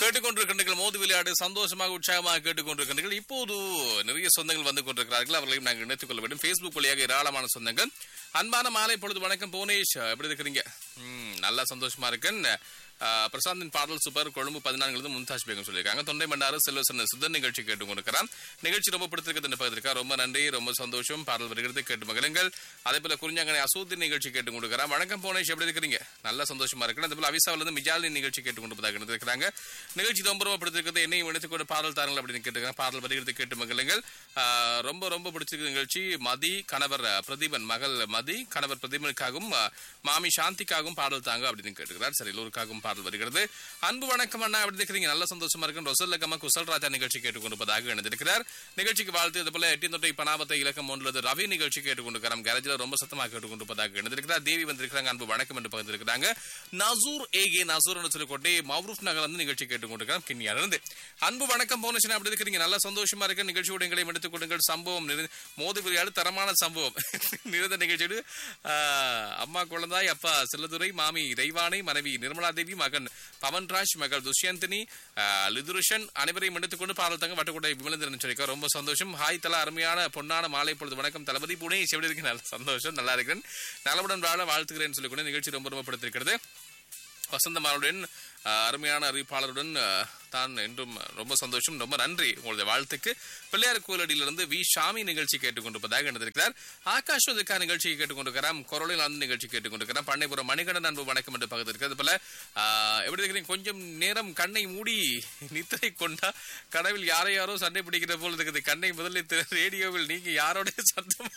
கேட்டுக்கொண்டிருக்கின்றீர்கள் மோது விளையாடு சந்தோஷமாக உற்சாகமாக கேட்டுக்கொண்டிருக்கின்றீர்கள் இப்போது நிறைய சொந்தங்கள் வந்து கொண்டிருக்கிறார்கள் அவர்களையும் நாங்கள் இணைத்துக் கொள்ள வேண்டும் Facebook வழியாக ஏராளமான சொந்தங்கள் அன்பான மாலை பொழுது வணக்கம் புவனேஷ் எப்படி இருக்கிறீங்க ம், நல்லா சந்தோஷமா இருக்கேன் ஆ, பிரசாந்தின் பாடல் சூப்பர் கொழும்பு பதினான்கு மும்தாஜ் பேகம் சொல்லியிருக்காங்க தொண்டை மண்டாறு செல்வசன் சுதன் நிகழ்ச்சி கேட்டு கொண்டிருக்கிறான் நிகழ்ச்சி ரொம்ப பிடித்திருக்கிறது பகிர்ந்திருக்கா ரொம்ப நன்றி ரொம்ப சந்தோஷம் பாடல் வருகிறது கேட்டு மகிழுங்கள் அதே போல குறிஞ்சாங்கனை அசூத்தின் நிகழ்ச்சி கேட்டு கொண்டிருக்கிறான் வணக்கம் புவனேஷ் எப்படி இருக்கிறீங்க நல்ல சந்தோஷமா இருக்கு அதே போல அவிசாவில இருந்து மிஜாலின் நிகழ்ச்சி கேட்டு கொண்டு இருக்கிறாங்க நிகழ்ச்சி ரொம்ப ரொம்ப பிடித்திருக்கிறது என்னையும் இணைத்துக் கொண்டு பாடல் தாருங்கள் அப்படின்னு கேட்டுருக்காங்க பாடல் வருகிறது கேட்டு மகிழுங்கள் ஆ, ரொம்ப ரொம்ப பிடிச்சிருக்க நிகழ்ச்சி மதி கணவர் அ, பிரதீபன் மகள் மதி கணவர் பிரதீபனுக்காகவும் அ, மாமி சாந்திக்காகவும் பாடல் தாங்க அப்படின்னு கேட்டுக்கிறார் சரி எல்லோருக்காகவும் பாடல் வருகிறது அன்பு வணக்கம் அண்ணா எப்படி இருக்கிறீங்க நல்ல சந்தோஷமா இருக்கு ரொசல்லக்கமா குசல் ராஜா நிகழ்ச்சி கேட்டுக்கொண்டிருப்பதாக இணைந்திருக்கிறார் நிகழ்ச்சிக்கு வாழ்த்து இது போல எட்டி தொட்டை பணாபத்தை இலக்கம் ஒன்றுவது ரவி நிகழ்ச்சி கேட்டுக்கொண்டிருக்கிறார் கேரேஜில் ரொம்ப சத்தமாக கேட்டுக்கொண்டிருப்பதாக இணைந்திருக்கிறார் தேவி வந்திருக்கிறாங்க அன்பு வணக்கம் என்று பகிர்ந்திருக்கிறாங்க நசூர் ஏகே நசூர் என்று சொல்லிக்கொண்டே மௌரூப் நகர் வந்து நிகழ்ச்சி கேட்டுக்கொண்டிருக்கிறோம் கிண்ணியார் இருந்து அன்பு வணக்கம் போனச்சுனா அப்படி இருக்கிறீங்க நல்லா சந்தோஷமா இருக்கு நிகழ்ச்சியோட எங்களையும் எடுத்துக் கொடுங்கள் சம்பவம் நிறை- மோதி விளையாடு தரமான சம்பவம் நிறந்த நிகழ்ச்சியோடு ஆஹ், அம்மா குழந்தாய் அப்பா செல்லதுரை மாமி தெய்வானை மனைவி நிர்மலா தேவி மகன் பவன்ராஜ் மகள் துஷ்யந்தினி ஆஹ், லிதுருஷன் அனைவரையும் எடுத்துக் கொண்டு பாடல் தங்க வட்டக்கோட்டை விமலேந்திரன் சொல்லிக்கோ ரொம்ப சந்தோஷம் ஹாய் தலா அருமையான பொன்னான மாலை பொழுது வணக்கம் தளபதி புனே எப்படி இருக்கு நல்ல சந்தோஷம் நல்லா இருக்கிறேன் நலமுடன் வாழ வாழ்த்துக்கிறேன் சொல்லிக்கொண்டு நிகழ்ச்சி ரொம்ப ரொம்ப பிடித்திருக்கிறது வசந்தமாருடன் அஹ், அருமையான அறிவிப்பாளருடன் அஹ், தான் என்றும் ரொம்ப சந்தோஷம் ரொம்ப நன்றி உங்களுடைய வாழ்த்துக்கு பிள்ளையார் கோயிலடியிலிருந்து வி ஷாமி நிகழ்ச்சி கேட்டுக்கொண்டிருப்பதாக நடந்திருக்கிறார் ஆகாஷ் அதுக்கா நிகழ்ச்சியை கேட்டுக்கொண்டிருக்கிறார் குரலில் அந்த நிகழ்ச்சி கேட்டுக்கொண்டிருக்கிறார் பண்ணைபுரம் மணிகண்டன் அன்பு வணக்கம் என்று பக்கத்தில் இருக்கிறது போல அஹ், எப்படி இருக்கிறீங்க கொஞ்சம் நேரம் கண்ணை மூடி நித்திரை கொண்டா கடவில் யாரை யாரோ சண்டை பிடிக்கிற போல இருக்குது கண்ணை முதலில் திற- ரேடியோவில் நீங்க யாரோட சத்தம்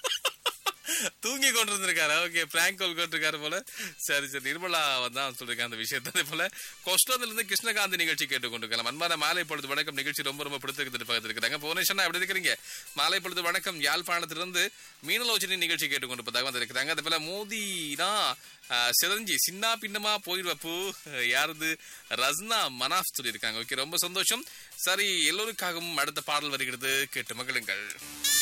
தூங்கி கொண்டிருந்திருக்காரு ஓகே பிராங்க் கால் கொண்டிருக்காரு போல சரி சரி நிர்மலா தான் சொல்லிருக்காங்க அந்த விஷயத்தை அதே போல கொஸ்டோன்ல இருந்து கிருஷ்ணகாந்தி நிகழ்ச்சி கேட்டு கொண்டிருக்கலாம் அன்பான மாலை பொழுது வணக்கம் நிகழ்ச்சி ரொம்ப ரொம்ப பிடித்திருக்கிறது பக்கத்தில் இருக்கிறாங்க புவனேஸ்வரா எப்படி இருக்கிறீங்க மாலை பொழுது வணக்கம் யாழ்ப்பாணத்திலிருந்து மீனலோச்சனி நிகழ்ச்சி கேட்டு கொண்டிருப்பதாக வந்திருக்கிறாங்க அதே போல மோதினா ஆஹ், சிரஞ்சி சின்ன பின்னமா போயிடுவப்பு யாரது ரஸ்னா மனாஃப் சொல்லியிருக்காங்க ஓகே ரொம்ப சந்தோஷம் சரி எல்லோருக்காகவும் அடுத்த பாடல் வருகிறது கேட்டு மகிழுங்கள்